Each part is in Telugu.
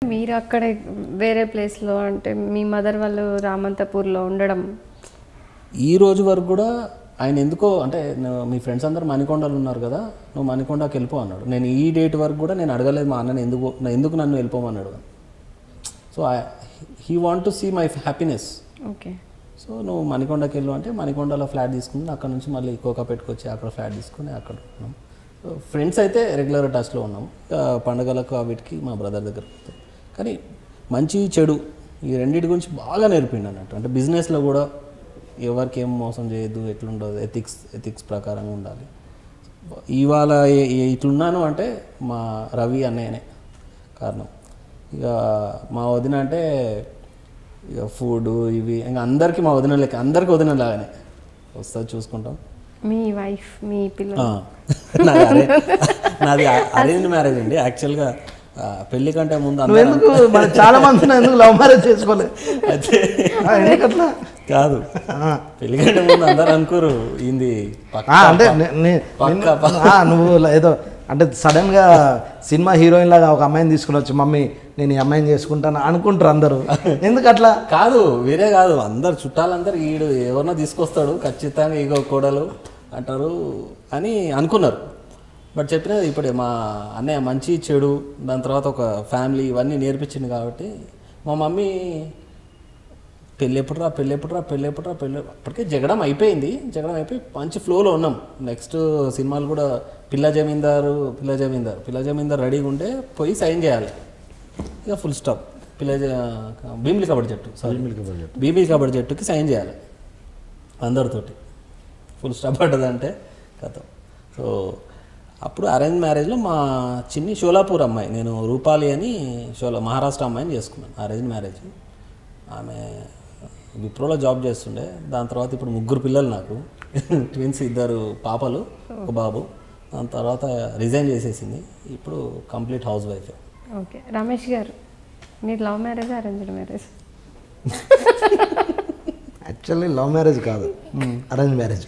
మీరు అక్కడ వేరే ప్లేస్లో అంటే మీ మదర్ వాళ్ళు రామంతపూర్లో ఉండడం ఈ రోజు వరకు కూడా ఆయన ఎందుకో అంటే నువ్వు- మీ ఫ్రెండ్స్ అందరు మణికొండలు ఉన్నారు కదా నువ్వు మణికొండకి వెళ్ళిపో అన్నాడు నేను ఈ డేట్ వరకు కూడా నేను అడగలేదు మా అన్నని ఎందుకు నా- ఎందుకు నన్ను వెళ్ళిపోమన్నాడు so he want to see my happiness okay so నువ్వు మణికొండకి వెళ్ళు అంటే మణికొండలో ఫ్లాట్ తీసుకుని అక్కడ నుంచి మళ్ళీ కోకా పెట్టుకొచ్చి అక్కడ ఫ్లాట్ తీసుకుని అక్కడ ఉన్నాం సో ఫ్రెండ్స్ అయితే రెగ్యులర్ టచ్లో ఉన్నాం ఇక పండగలకు వీటికి మా బ్రదర్ దగ్గర పోతాం కానీ మంచి చెడు ఈ రెండింటి గురించి బాగా నేర్పిండు అన్నట్టు అంటే బిజినెస్లో కూడా ఎవరికి ఏం మోసం చేయొద్దు ఎట్లుండదు ఎథిక్స్ ఎథిక్స్ ప్రకారంగా ఉండాలి ఇవాళ ఏ- ఏ- ఇట్లున్నాను అంటే మా రవి అన్నయ్యనే కారణం ఇక మా వదిన అంటే ఇక ఫుడ్ ఇవి ఇంకా అందరికీ మా వదిన లెక్క అందరికీ వదిన లాగానే వస్తుంది చూసుకుంటాం మీ వైఫ్ మీ పిల్లలు ఆ, నాది అరే- నాది అరేంజ్ మ్యారేజ్ అండి యాక్చువల్గా ఆ, పెళ్లి కంటే ముందు నువ్వు అందరం ఎందుకు మన చాలా మంది ఎందుకు లవ్ మ్యారేజ్ చేసుకోలేదు అయితే ఆ, ఎందుకట్లా కాదు ఆ. పెళ్లి కంటే ముందు అందరు అనుకోరు ఇది ఆ, అంటే నే- నే- పక్కా, నిన్ను- ఆ, నువ్వు ల- ఏదో అంటే సడన్ గా సినిమా హీరోయిన్ లాగా ఒక అమ్మాయిని తీసుకుని వచ్చి మమ్మీ నేను ఈ అమ్మాయిని చేసుకుంటాను అనుకుంటారు అందరూ ఎందుకు అట్లా కాదు వేరే కాదు అందరు చుట్టాలందరూ ఈడు ఎవరినో తీసుకొస్తాడు ఖచ్చితంగా ఇగో కోడలు అంటారు అని అనుకున్నారు బట్ చెప్పినది ఇప్పుడే మా అన్నయ్య మంచి చెడు దాని తర్వాత ఒక ఫ్యామిలీ ఇవన్నీ నేర్పించింది కాబట్టి మా మమ్మీ పెళ్ళి ఎప్పుడురా పెళ్ళి ఎప్పుడురా పెళ్ళి ఎప్పుడురా పెళ్ళి అప్పటికే జగడం అయిపోయింది జగడం అయిపోయి మంచి ఫ్లోలో ఉన్నాం నెక్స్ట్ సినిమాలు కూడా పిల్ల జమీందారు పిల్ల జమీందారు పిల్ల జమీందారు రెడీగా ఉంటే పోయి సైన్ చేయాలి ఇక ఫుల్ స్టాప్ పిల్ల జ- భీమిలి కబడ్డీ జట్టు సారీ భీమిలి కబడ్డీ జట్టుకి సైన్ చేయాలి అందరితోటి ఫుల్ స్టాప్ పడ్డదంటే కథ సో అప్పుడు అరేంజ్ మ్యారేజ్లో మా చిన్ని షోలాపూర్ అమ్మాయి నేను రూపాలి అని షోలా మహారాష్ట్ర అమ్మాయిని చేసుకున్నాను అరేంజ్ మ్యారేజ్ ఆమె విప్రోలో జాబ్ చేస్తుండే దాని తర్వాత ఇప్పుడు ముగ్గురు పిల్లలు నాకు ట్విన్స్ ఇద్దరు పాపలు ఒక బాబు దాని తర్వాత రిజైన్ చేసేసింది ఇప్పుడు complete house wife okay Ramesh గారు మీరు love marriage arranged marriage actually love marriage కాదు అరేంజ్ మ్యారేజ్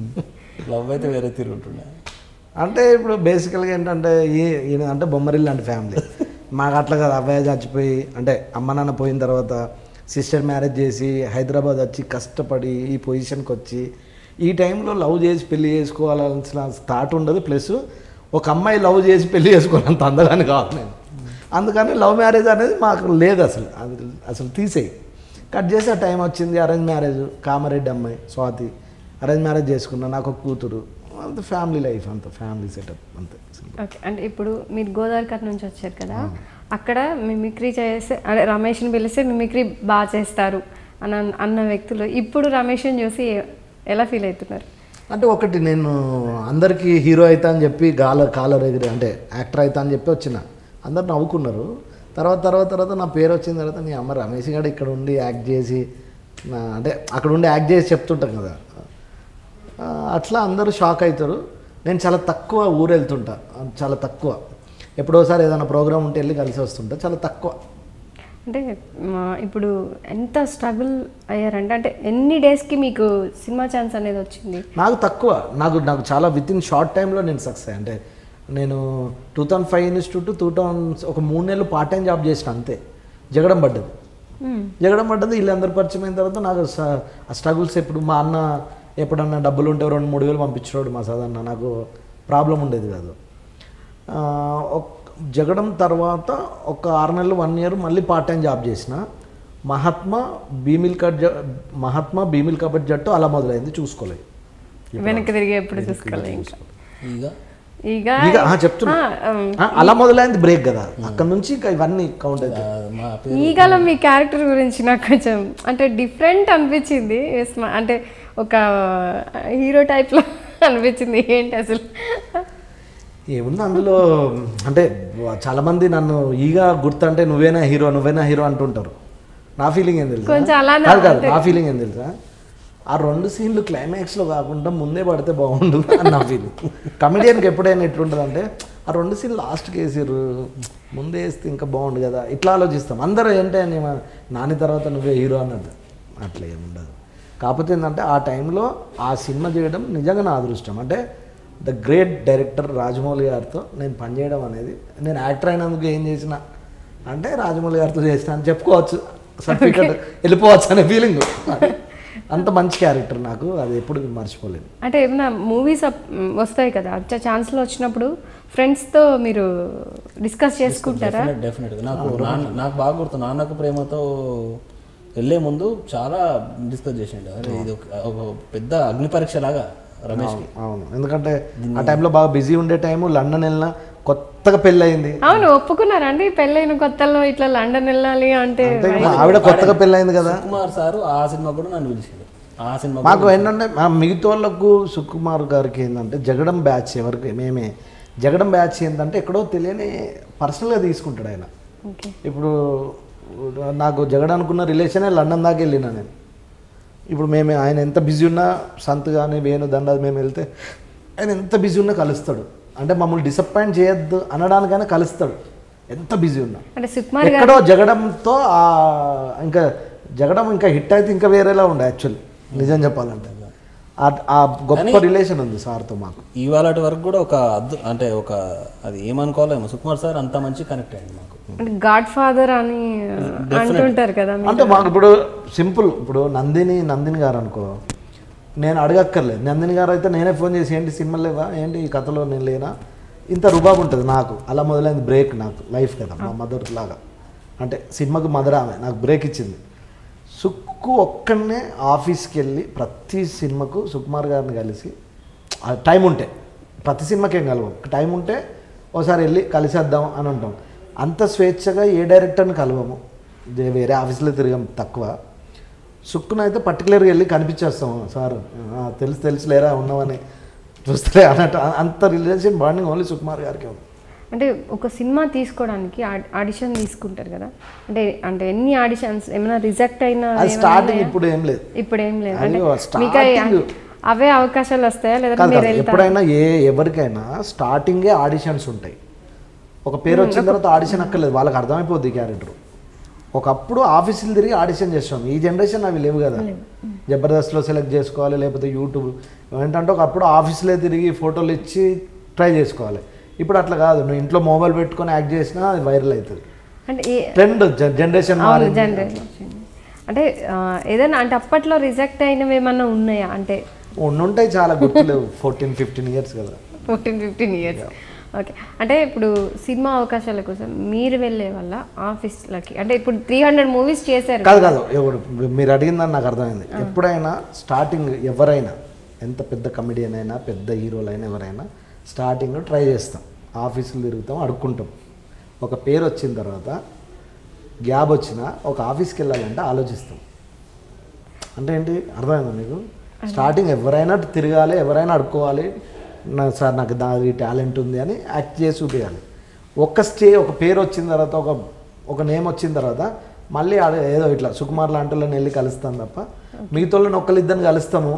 లవ్ అయితే వేరే తిరుగుతుండే అంటే ఇప్పుడు బేసికల్గా ఏంటంటే ఈ ఈయన అంటే బొమ్మరిల్లు లాంటి ఫ్యామిలీ మాకు అట్లా కదా అబ్బాయి చచ్చిపోయి అంటే అమ్మ నాన్న పోయిన తర్వాత సిస్టర్ మ్యారేజ్ చేసి హైదరాబాద్ వచ్చి కష్టపడి ఈ పొజిషన్కి వచ్చి ఈ టైంలో లవ్ చేసి పెళ్లి చేసుకోవాల్సిన థాట్ ఉండదు ప్లస్ ఒక అమ్మాయి లవ్ చేసి పెళ్లి చేసుకోవాలంత అందగాని కాదు నేను అందుకని లవ్ మ్యారేజ్ అనేది మాకు లేదు అసలు అది అసలు తీసేయి కట్ చేసి ఆ టైం వచ్చింది అరేంజ్ మ్యారేజ్ కామారెడ్డి అమ్మాయి స్వాతి అరేంజ్ మ్యారేజ్ చేసుకున్నా నాకు ఒక కూతురు అంత ఫ్యామిలీ లైఫ్ అంత ఫ్యామిలీ సెటప్ అంతే ఓకే అంటే ఇప్పుడు మీరు గోదావరి కట్ నుంచి వచ్చారు కదా అక్కడ మిమిక్రీ చేస్తే అదే రమేష్ని పిలిస్తే మిమిక్రీ బాగా చేస్తారు అని అన్న- అన్న వ్యక్తులు ఇప్పుడు రమేష్ని చూసి ఎలా ఫీల్ అవుతున్నారు అంటే ఒకటి నేను అందరికీ హీరో అవుతా అని చెప్పి గాల కాలర్ ఎగిరి అంటే యాక్టర్ అవుతా అని చెప్పి వచ్చిన అందరు నవ్వుకున్నారు తర్వాత తర్వాత తర్వాత నా పేరు వచ్చిన తర్వాత నీ అమ్మ రమేష్ గారు ఇక్కడ ఉండి యాక్ట్ చేసి నా అంటే అక్కడ ఉండి యాక్ట్ చేసి చెప్తుంటాం కదా ఆ, అట్లా అందరూ షాక్ అవుతారు నేను చాలా తక్కువ ఊరు వెళ్తుంటా చాలా తక్కువ ఎప్పుడోసారి ఏదైనా ప్రోగ్రామ్ ఉంటే వెళ్ళి కలిసి వస్తుంటా చాలా తక్కువ అంటే మా- ఇప్పుడు ఎంత స్ట్రగుల్ అయ్యారంటే అంటే ఎన్ని డేస్కి మీకు సినిమా ఛాన్స్ అనేది వచ్చింది నాకు తక్కువ నాకు నాకు చాలా విత్ ఇన్ షార్ట్ టైంలో నేను సక్సెస్ అంటే నేను two thousand five institute two thousand ఒక మూడు నెలలు పార్ట్ టైం జాబ్ చేసిన అంతే జగడం పడ్డది మ్మ్. జగడం పడ్డది వీళ్ళందరూ పరిచయం అయిన తర్వాత నాకు స- ఆ స్ట్రగుల్స్ ఎప్పుడు మా అన్న ఎప్పుడన్నా డబ్బులు ఉంటే రెండు మూడు వేలు పంపించాడు మా సదన్న నాకు ప్రాబ్లం ఉండేది కాదు ఆ, ఒక- జగడం తర్వాత ఒక ఆరు నెలలు వన్ ఇయర్ మళ్ళీ పార్ట్ టైం జాబ్ చేసిన మహాత్మా భీమిల్ కట్ జ మహాత్మా భీమిల్ కబడ్ జట్టు అలా మొదలైంది చూసుకోలేదు వెనక్కి తిరిగి ఎప్పుడు చూసుకోవాలి ఇంకా ఇక ఇక ఇక ఆ, చెప్తున్నా ఆ, ఉమ్, ఆ, అలా మొదలైంది బ్రేక్ కదా అక్కడ నుంచి ఇంకా ఇవన్నీ కౌంట్ అవుతాయి ఆ, మా పేరు ఈగల మీ క్యారెక్టర్ గురించి నాకు కొంచెం అంటే డిఫరెంట్ అనిపించింది Yes, మా- అంటే ఒక హీరో టైప్లో అనిపించింది ఏంటి అసలు ఏముంది అందులో అంటే చాలామంది నన్ను ఈగా గుర్తంటే నువ్వేనా హీరో నువ్వేనా హీరో అంటుంటారు నా ఫీలింగ్ ఏం తెలుసా కొంచెం అలానే కాదు కాదు నా ఫీలింగ్ ఏం తెలుసా ఆ రెండు సీన్లు క్లైమాక్స్లో కాకుండా ముందే పడితే బాగుండు అని నా ఫీలింగ్ కమెడియన్కి ఎప్పుడైనా ఎట్లుంటుంది అంటే ఆ రెండు సీన్లు లాస్ట్కి వేసారు ముందే వేస్తే ఇంకా బాగుండు కదా ఇట్లా ఆలోచిస్తాం అందరూ ఏంటంటే నాని తర్వాత నువ్వే హీరో అన్నట్టు అట్లా ఏముండదు కాకపోతే ఏంటంటే ఆ టైంలో ఆ సినిమా చేయడం నిజంగా నా అదృష్టం అంటే ద గ్రేట్ డైరెక్టర్ రాజమౌళి గారితో నేను పనిచేయడం అనేది నేను యాక్టర్ అయినందుకు ఏం చేసినా అంటే రాజమౌళి గారితో చేసిన అని చెప్పుకోవచ్చు సర్టిఫికెట్ వెళ్ళిపోవచ్చు అనే ఫీలింగ్ అంత మంచి క్యారెక్టర్ నాకు అది ఎప్పుడు మర్చిపోలేదు అంటే ఏమైనా మూవీస్ వస్తాయి కదా అచ్చా ఛాన్స్లో వచ్చినప్పుడు ఫ్రెండ్స్తో మీరు డిస్కస్ చేసుకుంటారా డెఫినెట్ డెఫినెట్గా నాకు నాన్న నాకు బాగా గుర్తు నాన్నకు ప్రేమతో వెళ్ళే ముందు చాలా డిస్కస్ చేసిండు అరే ఇది ఒక ఒక పెద్ద అగ్ని పరీక్ష లాగా రమేష్కి అవును ఎందుకంటే ఆ టైంలో బాగా బిజీ ఉండే టైము లండన్ వెళ్ళిన కొత్తగా పెళ్ళి అయింది అవును ఒప్పుకున్నారా అండి పెళ్ళైన కొత్తలో ఇట్లా లండన్ వెళ్ళాలి అంటే అంటే మా ఆవిడ కొత్తగా పెళ్ళి అయింది కదా కుమార్ సారు ఆ సినిమా కూడా నన్ను పిలిచిండు ఆ సినిమా మాకు ఏంటంటే మా మిగతా వాళ్ళకు సుకుమార్ గారికి ఏంటంటే జగడం బ్యాచ్ ఎవరికి మేమే జగడం బ్యాచ్ ఏంటంటే ఎక్కడో తెలియని పర్సనల్గా తీసుకుంటాడు ఆయన ఓకే ఇప్పుడు నాకు జగడ్ అనుకున్న రిలేషనే లండన్ దాకా వెళ్ళినా నేను ఇప్పుడు మేము ఆయన ఎంత బిజీ ఉన్నా సంత్ కానీ వేణు దండ మేము వెళ్తే ఆయన ఎంత బిజీ ఉన్నా కలుస్తాడు అంటే మమ్మల్ని డిసప్పాయింట్ చేయొద్దు అనడానికైనా కలుస్తాడు ఎంత బిజీ ఉన్నా అంటే సుకుమార్ గారు ఎక్కడో జగడంతో ఆ ఇంకా జగడం ఇంకా హిట్ అయితే ఇంకా వేరేలా ఉండే యాక్చువల్లీ నిజం చెప్పాలంటే ఆ- ఆ గొప్ప రిలేషన్ ఉంది సార్తో మాకు ఇవాళ వరకు కూడా ఒక అద్దు అంటే ఒక అది ఏమనుకోవాలేమో సుకుమార్ సార్ అంత మంచి కనెక్ట్ అయ్యింది మాకు అంటే గాడ్ ఫాదర్ అని అంటుంటారు కదా మీరు. అంటే మాకు ఇప్పుడు సింపుల్ ఇప్పుడు నందిని నందిని గారు అనుకో నేను అడగక్కర్లేదు నందిని గారు అయితే నేనే ఫోన్ చేసి ఏంటి సినిమా లేవా ఏంటి ఈ కథలో నేను లేనా ఇంత రుబాబు ఉంటుంది నాకు అలా మొదలైంది బ్రేక్ నాకు లైఫ్ కదా మా మదర్ లాగా అంటే సినిమాకు మదర్ ఆమె నాకు బ్రేక్ ఇచ్చింది సుక్కు ఒక్కడనే ఆఫీస్కి వెళ్ళి ప్రతి సినిమాకు సుకుమార్ గారిని కలిసి ఆ టైం ఉంటే ప్రతి సినిమాకి ఏం కలవం టైం ఉంటే ఒకసారి వెళ్ళి కలిసేద్దాం అని అంటాం అంత స్వేచ్ఛగా ఏ డైరెక్టర్ని కలవము ఇదే వేరే ఆఫీస్లో తిరగం తక్కువ సుక్కునైతే పర్టికులర్గా వెళ్ళి కనిపించేస్తాం సార్ ఆ, తెలుసు తెలుసు లేరా ఉన్నామని చూస్తే అన్నట్టు అ- అంత రిలేషన్ బాండింగ్ ఓన్లీ సుకుమార్ గారికి ఉంది అంటే ఒక సినిమా తీసుకోవడానికి ఆడిషన్ తీసుకుంటారు కదా అంటే అంటే ఎన్ని ఆడిషన్స్ ఏమైనా రిజెక్ట్ అయినా అది ఏమైనా స్టార్టింగ్ ఉన్నాయా? ఇప్పుడు ఏం లేదు ఇప్పుడు ఏం లేదు అది అంటే starting- మీకు అవి- అవే అవకాశాలు వస్తాయా లేదా కాదు మీరు కాదు వెళ్తారా ఎప్పుడైనా ఏ ఎవరికైనా స్టార్టింగే ఆడిషన్స్ ఉంటాయి ఒక పేరు వచ్చిన తర్వాత ఆడిషన్ అక్కర్లేదు వాళ్ళకి అర్థమైపోద్ది క్యారెక్టర్ ఒకప్పుడు ఆఫీసులు తిరిగి ఆడిషన్ చేస్తాం ఈ జనరేషన్ అవి లేవు కదా జబర్దస్త్లో సెలెక్ట్ చేసుకోవాలి లేకపోతే యూట్యూబ్ ఏంటంటే ఒకప్పుడు ఆఫీసులే తిరిగి ఫోటోలు ఇచ్చి ట్రై చేసుకోవాలి ఇప్పుడు అట్లా కాదు నువ్వు ఇంట్లో మొబైల్ పెట్టుకొని యాక్ట్ చేసినా అది వైరల్ అవుతుంది అంటే ఏ- ట్రెండ్ జనరేషన్ అవును జనరేషన్ వచ్చింది అంటే ఆ, ఏదైనా అంటే అప్పట్లో రిజెక్ట్ అయినవి ఏమన్నా ఉన్నాయా అంటే ఉండుంటాయి చాలా గుర్తులేవు ఫోర్టీన్ ఫిఫ్టీన్ ఇయర్స్ కదా ఫోర్టీన్ ఫిఫ్టీన్ ఇయర్స్ ఓకే అంటే ఇప్పుడు సినిమా అవకాశాల కోసం మీరు వెళ్ళే వల్ల ఆఫీస్లకి అంటే ఇప్పుడు త్రీ హండ్రెడ్ మూవీస్ చేశారు కాదు కాదు ఎవడు మీరు అడిగిందని నాకు అర్థమైంది ఎప్పుడైనా స్టార్టింగ్ ఎవరైనా ఎంత పెద్ద కమెడియన్ అయినా పెద్ద హీరోలైనా ఎవరైనా స్టార్టింగ్ ట్రై చేస్తాం ఆఫీసులు తిరుగుతాం అడుక్కుంటాం ఒక పేరు వచ్చిన తర్వాత గ్యాప్ వచ్చినా ఒక ఆఫీస్కి వెళ్ళాలంటే ఆలోచిస్తాం అంటే ఏంటి అర్థమైందా మీకు స్టార్టింగ్ ఎవరైనా తిరగాలి ఎవరైనా అడుక్కోవాలి నా సార్ నాకు దాని టాలెంట్ ఉంది అని యాక్ట్ చేసి చూపించాలి ఒక్క స్టే ఒక పేరు వచ్చిన తర్వాత ఒక ఒక నేమ్ వచ్చిన తర్వాత మళ్ళీ అదే ఏదో ఇట్లా సుకుమార్ లాంటి వాళ్ళని వెళ్ళి కలుస్తాం తప్ప మిగతా వాళ్ళని ఒక్కరిద్దరిని కలుస్తాము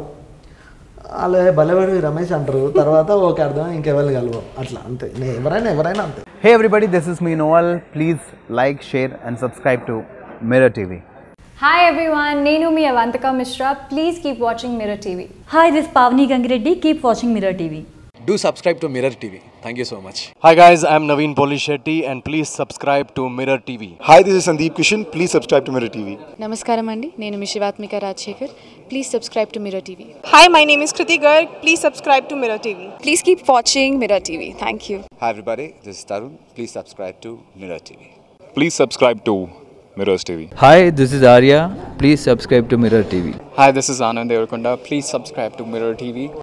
అలా బలవాడి రమేష్ అంటారు తర్వాత ఓకే అర్థం ఇంకెవరిని కలవం అట్లా అంతే నే- ఎవరైనా ఎవరైనా అంతే Hey everybody, this is me Noel. Please like, share, and subscribe to Mirror TV. Hi everyone, Nenu mi Avantika Mishra. Please keep watching Mirror TV. Hi, this is Pavni Gangireddy. Keep watching Mirror TV. Do subscribe to Mirror TV. Thank you so much. Hi guys, I'm Naveen Polishetty and please subscribe to Mirror TV. Hi, this is Sandeep Kishan. Please subscribe to Mirror TV. నమస్కారం అండి నేను మీ Shivathmika Rajasekhar please subscribe to Mirror TV Hi, my name is Kriti Garg. Please subscribe to Mirror TV. Please keep watching Mirror TV thank you Hi everybody, this is Tarun. Please subscribe to Mirror TV. Please subscribe to Mirrors TV. Hi, this is Arya. Please subscribe to Mirror TV. Hi, this is Anand Devarkonda. Please subscribe to Mirror TV.